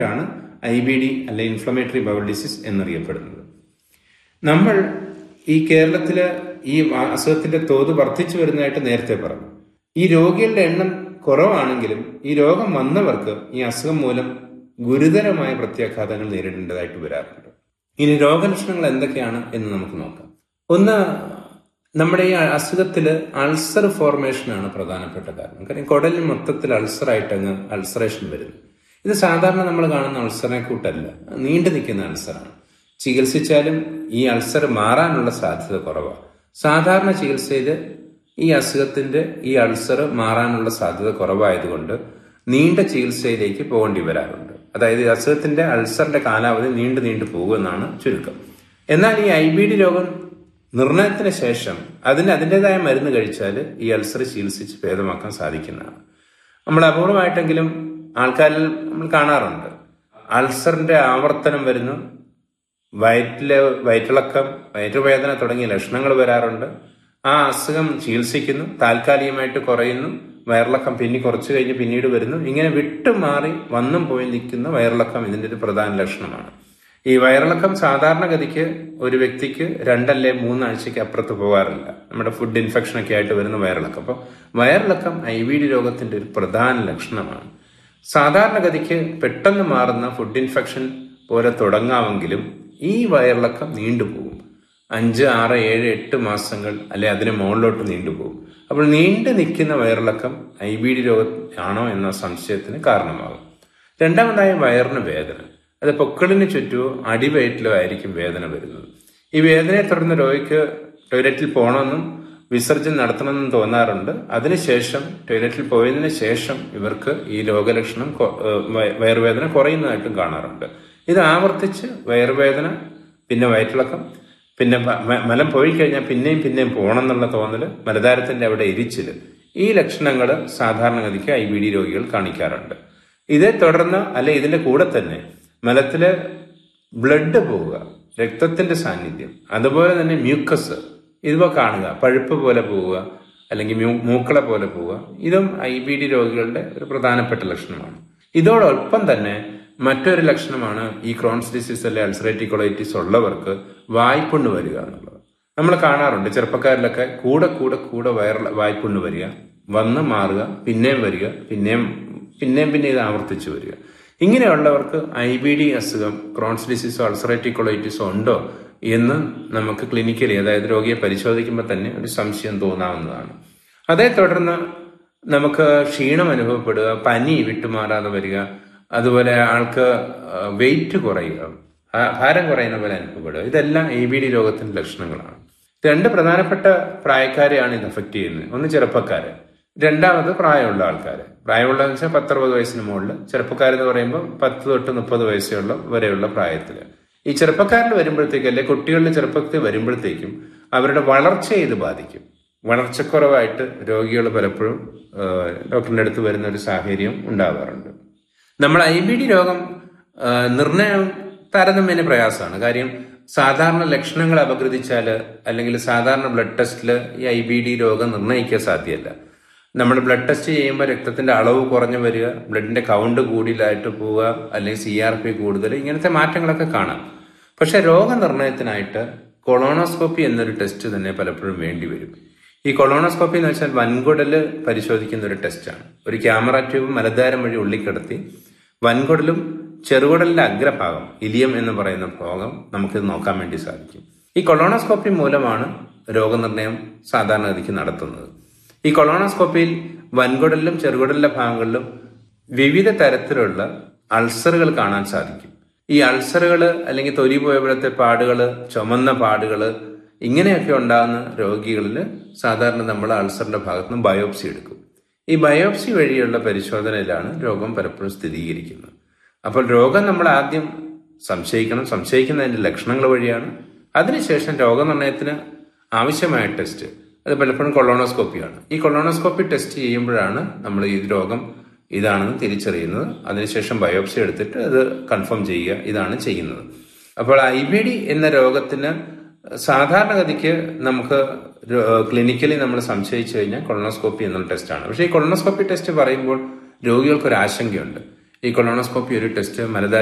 ആണ് I B D അല്ലെ inflammatory bowel disease എന്നറിയപ്പെടുന്നത് നമ്മൾ ഈ കേരളത്തില് ഈ അസുഖത്തിന്റെ തോത് വർദ്ധിച്ചു വരുന്നതായിട്ട് നേരത്തെ പറഞ്ഞു ഈ രോഗികളുടെ എണ്ണം കുറവാണെങ്കിലും ഈ രോഗം വന്നവർക്ക് ഈ അസുഖം മൂലം ഗുരുതരമായ പ്രത്യാഘാതങ്ങൾ നേരിടേണ്ടതായിട്ട് വരാറുണ്ട് ഇനി രോഗലക്ഷണങ്ങൾ എന്തൊക്കെയാണ് എന്ന് നമുക്ക് നോക്കാം ഒന്ന് നമ്മുടെ ഈ അസുഖത്തില് അൾസർ ഫോർമേഷനാണ് പ്രധാനപ്പെട്ട കാരണം കാര്യം കുടലിൽ മൊത്തത്തിൽ അൾസറായിട്ട് അങ്ങ് അൾസറേഷൻ വരുന്നു ഇത് സാധാരണ നമ്മൾ കാണുന്ന അൾസറിനെ കൂട്ടല്ല നീണ്ടു നിൽക്കുന്ന അൾസറാണ് ചികിത്സിച്ചാലും ഈ അൾസർ മാറാനുള്ള സാധ്യത കുറവാണ് സാധാരണ ചികിത്സയിൽ ഈ അസുഖത്തിന്റെ ഈ അൾസർ മാറാനുള്ള സാധ്യത കുറവായതുകൊണ്ട് നീണ്ട ചികിത്സയിലേക്ക് പോകേണ്ടി വരാറുണ്ട് അതായത് ഈ അസുഖത്തിന്റെ അൾസറിന്റെ കാലാവധി നീണ്ടു നീണ്ടു പോകുമെന്നാണ് ചുരുക്കം എന്നാൽ ഈ ഐ ബി ഡി രോഗം നിർണയത്തിന് ശേഷം അതിന് അതിൻ്റെതായ മരുന്ന് കഴിച്ചാൽ ഈ അൾസർ ചികിത്സിച്ച് ഭേദമാക്കാൻ സാധിക്കുന്നതാണ് നമ്മൾ അപൂർവമായിട്ടെങ്കിലും ആൾക്കാരിൽ നമ്മൾ കാണാറുണ്ട് അൾസറിന്റെ ആവർത്തനം വരുന്നു വയറ്റിലെ വയറ്റിളക്കം വയറ്റുവേദന തുടങ്ങിയ ലക്ഷണങ്ങൾ വരാറുണ്ട് ആ അസുഖം ചികിത്സിക്കുന്നു താൽക്കാലികമായിട്ട് കുറയുന്നു വയറിളക്കം പിന്നെ കുറച്ച് കഴിഞ്ഞ് പിന്നീട് വരുന്നു ഇങ്ങനെ വിട്ടുമാറി വന്നും പോയി നിൽക്കുന്ന വയറിളക്കം ഇതിന്റെ ഒരു പ്രധാന ലക്ഷണമാണ് ഈ വയറിളക്കം സാധാരണഗതിക്ക് ഒരു വ്യക്തിക്ക് രണ്ടല്ലേ മൂന്നാഴ്ചയ്ക്ക് അപ്പുറത്ത് പോകാറില്ല നമ്മുടെ ഫുഡ് ഇൻഫെക്ഷൻ ഒക്കെ ആയിട്ട് വരുന്ന വയറിളക്കം അപ്പോൾ വയറിളക്കം ഐ വി ഡി രോഗത്തിന്റെ ഒരു പ്രധാന ലക്ഷണമാണ് സാധാരണഗതിക്ക് പെട്ടെന്ന് മാറുന്ന ഫുഡ് ഇൻഫെക്ഷൻ പോലെ തുടങ്ങാമെങ്കിലും ഈ വയറിളക്കം നീണ്ടുപോകും അഞ്ച് ആറ് ഏഴ് എട്ട് മാസങ്ങൾ അല്ലെ അതിന് മുകളിലോട്ട് നീണ്ടുപോകും അപ്പോൾ നീണ്ടു നിൽക്കുന്ന വയറിളക്കം ഐ ബി ഡി രോഗം ആണോ എന്ന സംശയത്തിന് കാരണമാകും രണ്ടാമതായി വയറിന് വേദന അത് പൊക്കിളിന് ചുറ്റുമോ അടിവയറ്റിലോ ആയിരിക്കും വേദന വരുന്നത് ഈ വേദനയെ തുടർന്ന് രോഗിക്ക് ടോയ്ലറ്റിൽ പോകണമെന്നും വിസർജനം നടത്തണമെന്നും തോന്നാറുണ്ട് അതിനുശേഷം ടോയ്ലറ്റിൽ പോയതിനു ശേഷം ഇവർക്ക് ഈ രോഗലക്ഷണം വയറുവേദന കുറയുന്നതായിട്ടും കാണാറുണ്ട് ഇത് ആവർത്തിച്ച് വയറുവേദന പിന്നെ വയറ്റിളക്കം പിന്നെ മലം പോയി കഴിഞ്ഞാൽ പിന്നെയും പിന്നെയും പോകണം എന്നുള്ള തോന്നല് മലതാരത്തിന്റെ അവിടെ എരിച്ചില് ഈ ലക്ഷണങ്ങൾ സാധാരണഗതിക്ക് ഐ ബി ഡി രോഗികൾ കാണിക്കാറുണ്ട് ഇതേ തുടർന്ന് അല്ലെ ഇതിന്റെ കൂടെ തന്നെ മലത്തില് ബ്ലഡ് പോവുക രക്തത്തിന്റെ സാന്നിധ്യം അതുപോലെ തന്നെ മ്യൂക്കസ് ഇവ കാണുക പഴുപ്പ് പോലെ പോവുക അല്ലെങ്കിൽ മൂക്കള പോലെ പോവുക ഇതും ഐ ബി ഡി രോഗികളുടെ ഒരു പ്രധാനപ്പെട്ട ലക്ഷണമാണ് ഇതോടൊപ്പം തന്നെ മറ്റൊരു ലക്ഷണമാണ് ഈ ക്രോൺസ് ഡിസീസ് അല്ലെ അൾസറേറ്റീവ് കൊളൈറ്റിസ് ഉള്ളവർക്ക് വായ്പുണ്ണ് വരിക എന്നുള്ളത് നമ്മൾ കാണാറുണ്ട് ചെറുപ്പക്കാരിലൊക്കെ കൂടെ കൂടെ കൂടെ വയർ വായ്പുണ്ണ് വരിക വന്ന് മാറുക പിന്നെയും വരിക പിന്നെയും പിന്നെയും പിന്നെ ഇത് ആവർത്തിച്ചു വരിക ഇങ്ങനെയുള്ളവർക്ക് ഐ ബി ഡി അസുഖം ക്രോൺസ് ഡിസീസോ അൾസറേറ്റീവ് കൊളൈറ്റിസോ ഉണ്ടോ എന്ന് നമുക്ക് ക്ലിനിക്കലി അതായത് രോഗിയെ പരിശോധിക്കുമ്പോൾ തന്നെ ഒരു സംശയം തോന്നാവുന്നതാണ് അതേ തുടർന്ന് നമുക്ക് ക്ഷീണം അനുഭവപ്പെടുക പനി വിട്ടുമാറാതെ വരിക അതുപോലെ ആൾക്ക് വെയിറ്റ് കുറയുക ഭാരം കുറയുന്ന പോലെ അനുഭവപ്പെടുക ഇതെല്ലാം എ ബി ഡി രോഗത്തിന്റെ ലക്ഷണങ്ങളാണ് രണ്ട് പ്രധാനപ്പെട്ട പ്രായക്കാരെയാണ് ഇത് അഫക്റ്റ് ചെയ്യുന്നത് ഒന്ന് ചെറുപ്പക്കാര് രണ്ടാമത് പ്രായമുള്ള ആൾക്കാർ പ്രായമുള്ളതെന്ന് വെച്ചാൽ പത്തറുപത് വയസ്സിന് മുകളിൽ ചെറുപ്പക്കാരെന്ന് പറയുമ്പോൾ പത്ത് തൊട്ട് മുപ്പത് വയസ്സുള്ള വരെയുള്ള പ്രായത്തിൽ ഈ ചെറുപ്പക്കാരിൽ വരുമ്പോഴത്തേക്കും അല്ലെ കുട്ടികളുടെ ചെറുപ്പത്തിൽ വരുമ്പോഴത്തേക്കും അവരുടെ വളർച്ചയെ ഇത് ബാധിക്കും വളർച്ചക്കുറവായിട്ട് രോഗികൾ പലപ്പോഴും ഡോക്ടറിന്റെ അടുത്ത് വരുന്ന ഒരു സാഹചര്യം ഉണ്ടാവാറുണ്ട് നമ്മൾ ഐ ബി ഡി രോഗം നിർണയം താരതമ്യേന പ്രയാസമാണ് കാര്യം സാധാരണ ലക്ഷണങ്ങൾ അപഗ്രഥിച്ചാൽ അല്ലെങ്കിൽ സാധാരണ ബ്ലഡ് ടെസ്റ്റിൽ ഈ ഐ ബി ഡി രോഗം നിർണ്ണയിക്കാൻ സാധ്യമല്ല നമ്മൾ ബ്ലഡ് ടെസ്റ്റ് ചെയ്യുമ്പോൾ രക്തത്തിന്റെ അളവ് കുറഞ്ഞു വരിക ബ്ലഡിന്റെ കൗണ്ട് കൂടുതലായിട്ട് പോവുക അല്ലെങ്കിൽ സി ആർ പി കൂടുതൽ ഇങ്ങനത്തെ മാറ്റങ്ങളൊക്കെ കാണാം പക്ഷെ രോഗനിർണയത്തിനായിട്ട് കൊളോണോസ്കോപ്പി എന്നൊരു ടെസ്റ്റ് തന്നെ പലപ്പോഴും വേണ്ടി വരും ഈ കൊളോണോസ്കോപ്പി എന്ന് വെച്ചാൽ വൻകുടല് പരിശോധിക്കുന്ന ഒരു ടെസ്റ്റാണ് ഒരു ക്യാമറ ട്യൂബ് മലദ്വാരം വഴി ഉള്ളിക്കിടത്തി വൻകുടലും ചെറുകുടലിന്റെ അഗ്രഭാഗം ഇലിയം എന്ന് പറയുന്ന ഭാഗം നമുക്കിത് നോക്കാൻ വേണ്ടി സാധിക്കും ഈ കൊളോണോസ്കോപ്പി മൂലമാണ് രോഗനിർണയം സാധാരണഗതിക്ക് നടത്തുന്നത് ഈ കൊളോണോസ്കോപ്പിയിൽ വൻകുടലിലും ചെറുകുടലിലെ ഭാഗങ്ങളിലും വിവിധ തരത്തിലുള്ള അൾസറുകൾ കാണാൻ സാധിക്കും ഈ അൾസറുകൾ അല്ലെങ്കിൽ തൊലി പോയപ്പോഴത്തെ പാടുകൾ ചുമന്ന പാടുകൾ ഇങ്ങനെയൊക്കെ ഉണ്ടാകുന്ന രോഗികളിൽ സാധാരണ നമ്മൾ അൾസറിന്റെ ഭാഗത്തുനിന്ന് ബയോപ്സി എടുക്കും ഈ ബയോപ്സി വഴിയുള്ള പരിശോധനയിലാണ് രോഗം പലപ്പോഴും സ്ഥിരീകരിക്കുന്നത് അപ്പോൾ രോഗം നമ്മൾ ആദ്യം സംശയിക്കണം സംശയിക്കുന്നതിന്റെ ലക്ഷണങ്ങൾ വഴിയാണ് അതിനുശേഷം രോഗനിർണയത്തിന് ആവശ്യമായ ടെസ്റ്റ് അത് പലപ്പോഴും കൊളോണോസ്കോപ്പിയാണ് ഈ കൊളോണോസ്കോപ്പി ടെസ്റ്റ് ചെയ്യുമ്പോഴാണ് നമ്മൾ ഈ രോഗം ഇതാണെന്ന് തിരിച്ചറിയുന്നത് അതിനുശേഷം ബയോപ്സി എടുത്തിട്ട് അത് കൺഫേം ചെയ്യുക ഇതാണ് ചെയ്യുന്നത് അപ്പോൾ ഐ ബി ഡി എന്ന രോഗത്തിന് സാധാരണഗതിക്ക് നമുക്ക് ക്ലിനിക്കലി നമ്മൾ സംശയിച്ചു കഴിഞ്ഞാൽ കൊളോണോസ്കോപ്പി എന്നുള്ള ടെസ്റ്റാണ് പക്ഷേ ഈ കൊളോണോസ്കോപ്പി ടെസ്റ്റ് പറയുമ്പോൾ രോഗികൾക്ക് ഒരു ആശങ്കയുണ്ട് ഈ കൊളോണോസ്കോപ്പി ഒരു ടെസ്റ്റ് മലതാ